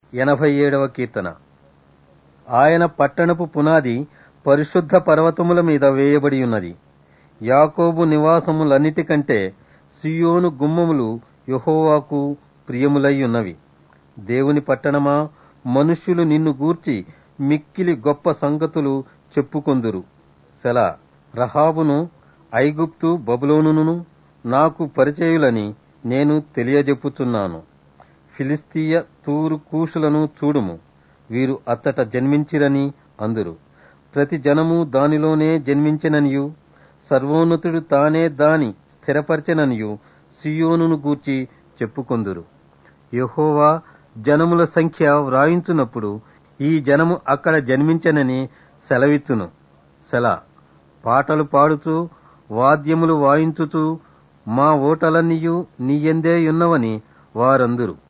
ఎనభై ఏడవ కీర్తన ఆయన పట్టణపు పునాది పరిశుద్ధ పర్వతముల మీద వేయబడి ఉన్నది యాకోబు నివాసములన్నిటికంటే సియోను గుమ్మములు యెహోవాకు ప్రియములై ఉన్నవి దేవుని పట్టణమా మనుష్యులు నిన్ను గూర్చి మిక్కిలి గొప్ప సంగతులు చెప్పుకొందురు సెలా రహాబును ఐగుప్తు బబులోనును నాకు పరిచయులని నేను తెలియజెప్పుచున్నాను ఫిలిస్తీయ తూరు కూషులను చూడుము వీరు అచ్చట జన్మించిరని అందురు ప్రతి జనము దానిలోనే జన్మించిననియు సర్వోన్నతుడు తానే దాని స్థిరపరచెననియు సియోనును గూర్చి చెప్పుకొందురు యెహోవా జనముల సంఖ్య వ్రాయించునప్పుడు ఈ జనము అక్కడ జన్మించనని సెలవిచ్చును సెల పాటలు పాడుచు వాద్యములు వాయించుచు మా ఓటలన్నీయు నీయందే యున్నవని వారందురు